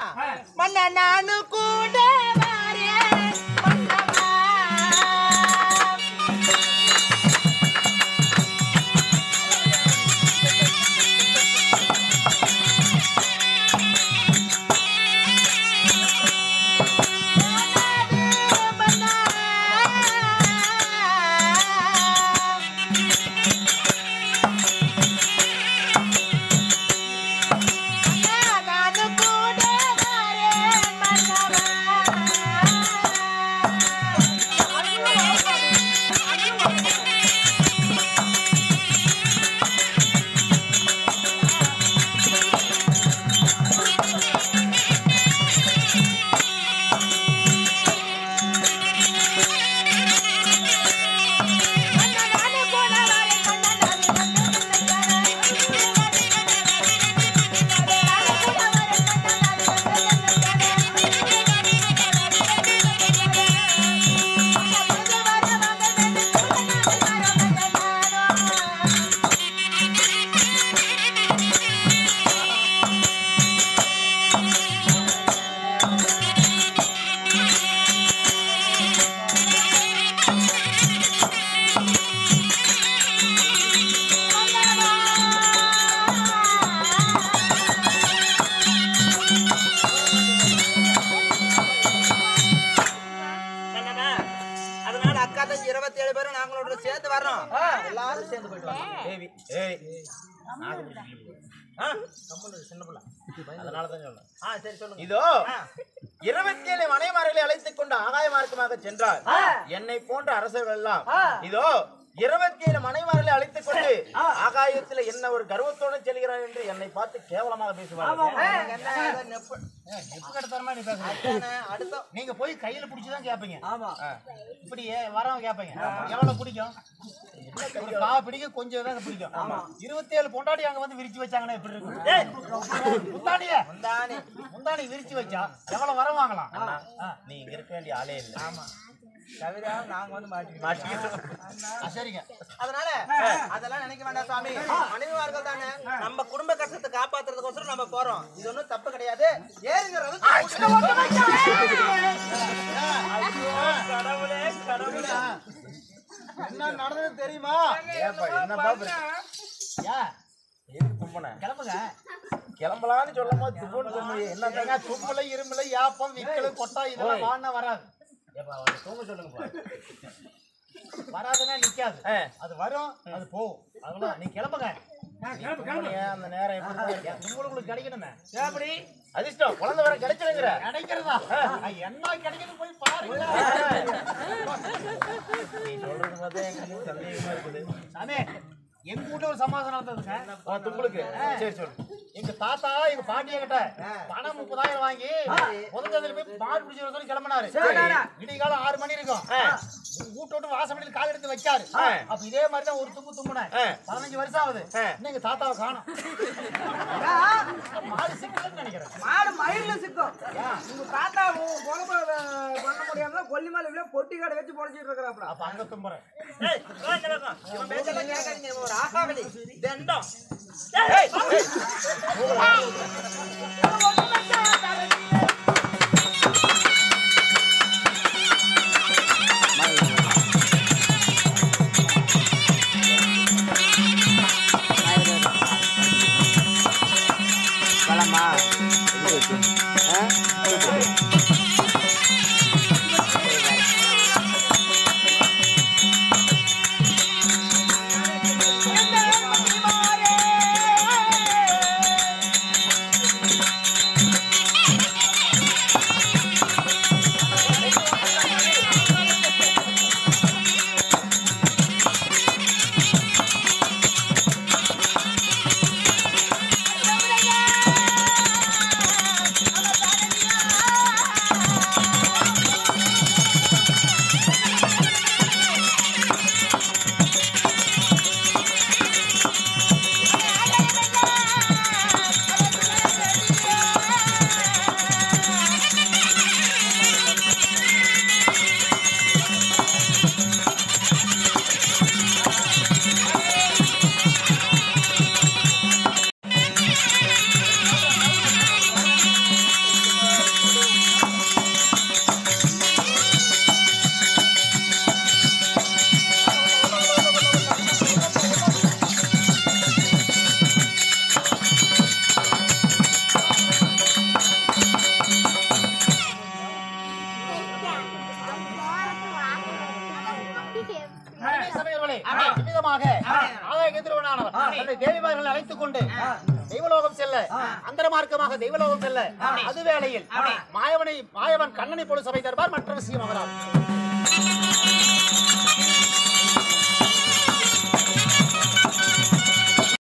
மன்ன நானு கூட வாரேன் மன்னவா. நானு கூட வாரேன் மன்னவா. நானு கூட வாரேன் என்னண்ணா? அதனால அக்கா தங்கச்சி இருபத்தி ஏழு பேரும் நாங்களோட சேர்ந்து வர்றோம் எல்லாரும் சேர்ந்து போயிட்டு வரலாம் தேவி ஏய் நாங்க பிடிச்சிட்டு ஆ கம்முனு சின்ன பிள்ளை அதனால தான் சொல்றேன் ஆ சரி சொல்லுங்க இதோ இருபத்தி ஏழு மனைமார்களை அழைத்துக் கொண்டு ஆகாய மார்க்கமாக சென்றார் என்னை போன்ற அரசர்கள் எல்லாம் இதோ இருபத்தி ஏழு மனைமார்களை அழைத்துக் கொண்டு ஆகாயத்தில் என்ன ஒரு கர்வத்தோடு செல்கிறார் என்று என்னை பார்த்து கேவலமாக பேசுவாங்க அடுத்த நீங்க போய் கையில புடிச்சுதான் கேப்பீங்க ஆமா இப்படி வரவங்க கேப்பீங்க எவ்வளவு பிடிக்கும் ஒரு கா பிடிக்கும் கொஞ்சம் தான் பிடிக்கும் ஆமா இருபத்தி ஏழு பொண்டாடி அங்க வந்து விரிச்சு வச்சாங்கன்னா எப்படி இருக்கும் முந்தானிய முந்தானி முந்தானி விரிச்சு வச்சா எவ்வளவு வர வாங்கலாம் நீ இங்க இருக்க வேண்டிய ஆளே இல்ல ஆமா கவிதா நாங்க வந்து மாட்டிக்கிட்டோம் சரிங்க அதனால அதெல்லாம் நினைக்க வேண்டாம் சுவாமி மனைவிமார்கள் தானே நம்ம குடும்ப கஷ்டத்தை காப்பாத்துறதுக்கோசரம் நம்ம போறோம் இது ஒண்ணும் தப்பு கிடையாது ஏறுங்க கடவுளே கடவுளே என்ன நடந்தது தெரியுமா கிளம்புங்க கிளம்பலான்னு சொல்லும் போது துப்புன்னு சொல்லுங்க என்ன துப்புல இரும்புல யாப்பம் விக்கல் கொட்டா இதெல்லாம் வாண்ணா வராது ஏப்பா அவனை தூங்க சொல்லுங்க வராதுன்னா நிக்காது அது வரும் அது போகும் அதெல்லாம் நீ கிளம்புங்க அந்த நேரம் எப்படி உங்களுக்கு கிடைக்கணுமே எப்படி அதிர்ஷ்டம் குழந்தை வர கிடைச்சிருங்கிற கிடைக்கிறதா என்ன கிடைக்கிறது போய் பாருங்க நீ சொல்றது பார்த்தா எனக்கு சந்தேகமா இருக்குது சாமி எங்க வீட்டுல ஒரு சமாதானம் நடந்ததுங்க துங்களுக்கு சரி சொல்லு எங்க தாத்தா எங்க பாட்டிய கிட்ட பணம் முப்பதாயிரம் வாங்கி முதல்ல போய் மாடு பிடிச்சி வர சொல்லி கிளம்பினாரு விடிய காலம் ஆறு மணி இருக்கும் வீட்டு விட்டு வாசப்படியில் கால் எடுத்து வச்சாரு அப்ப இதே மாதிரி தான் ஒரு தும்பு தும்புனேன் பதினஞ்சு வருஷம் ஆகுது இன்னும் எங்க தாத்தாவை காணும் மாடு சிக்கலன்னு நினைக்கிறேன் மாடு மயிர்ல சிக்கும் உங்க தாத்தா உன் பொழப்ப அஹ், பண்ண முடியாம கொல்லிமலை பொட்டி கடை வச்சு பொழைச்சிட்டு இருக்கிறாப்ல அப்ப அங்க தும்புறேன் ஒரு ஆகாவலி தண்டம் ஆ நாளே இவ்விதமாக ஆதாய திருவனானவர் தன்னுடைய தேவிமார்கள் அழைத்துக் கொண்டு தெய்வலோகம் செல்ல அந்தர மார்க்கமாக தெய்வலோகம் செல்ல அது வேளையில் மாயவனை மாயவன் கண்ணனை போல சபை தருவார் மற்ற விஷயம் அவரால்